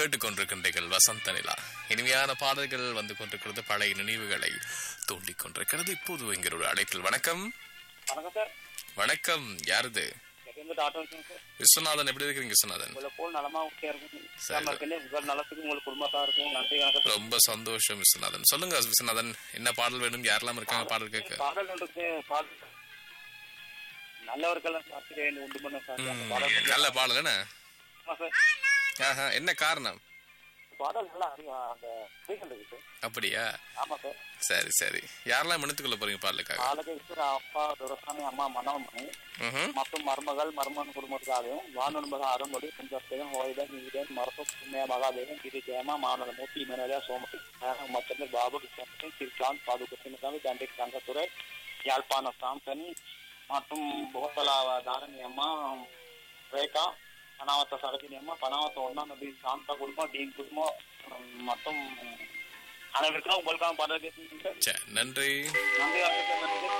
கேட்டுக்கொண்டிருக்கின்றீர்கள் வசந்த நிலா இனிமையான பாடல்கள் வந்து கொண்டிருக்கிறது பழைய நினைவுகளை தூண்டிக் கொண்டிருக்கிறது இப்போது இங்கிற ஒரு அழைப்பில் வணக்கம் வணக்கம் சார் வணக்கம் யாருது எங்கிருந்து ஆட்டோ இருக்குங்க சார் விஸ்வநாதன் எப்படி இருக்கீங்க விஸ்வநாதன் உங்களை போல் நலமா உட்கே இருக்கும் சரி. நம்ம இருக்கேன் உங்கள் நலத்துக்கு உங்களுக்கு குடும்பத்தா இருக்கும் நன்றி வணக்கம் ரொம்ப சந்தோஷம் விஸ்வநாதன் சொல்லுங்க விஸ்வநாதன் என்ன பாடல் வேணும் யாரெல்லாம் இருக்காங்க பாடல் கேட்க பாடல் இருக்கு பாடல் நல்லவர்களெல்லாம் சாத்திரேன் உண்டு பண்ண சார் அந்த ம், பாடல் கொஞ்சம் நல்ல பாடல் என்ன ஆமா சார் ஆஹா, என்ன காரணம் பாடல் நல்லா அறிவா அந்த ஸ்பீக்கர் இருக்கு சார் அப்படியா ஆமா சார் சரி சரி யாரெல்லாம் எடுத்துக்கொள்ள போறீங்க பாடலுக்காக பாலகேஸ்வர அப்பா துரசாமி அம்மா மனோன்மணி ம்ஹும். மற்றும் மருமகள் மருமகன் குடும்பத்துக்காகவும் வானொன்பது அரும்படி குஞ்சத்தேவன் ஹோய்தன் நீதன் மரசு புண்ணிய மகாதேவன் திரு ஜெயமா மாநல மூர்த்தி இமனேலியா சோமதி மச்சந்த பாபு கிருஷ்ணன் சிறுகாந்த் பாது கிருஷ்ணசாமி தண்டை தங்கத்துறை யாழ்ப்பாண சாந்தனி மற்றும் போத்தலா தாரணி அம்மா ரேகா பனாவத்த சரஜினி அம்மா பனாவத்த ஒன்னா நபி சாந்தா குடும்பம் டீன் குடும்பம் உம், மற்றும் அனைவருக்கும் உங்களுக்காக பாடல் கேட்குறேன் சரி நன்றி நன்றி வணக்கம் நன்றி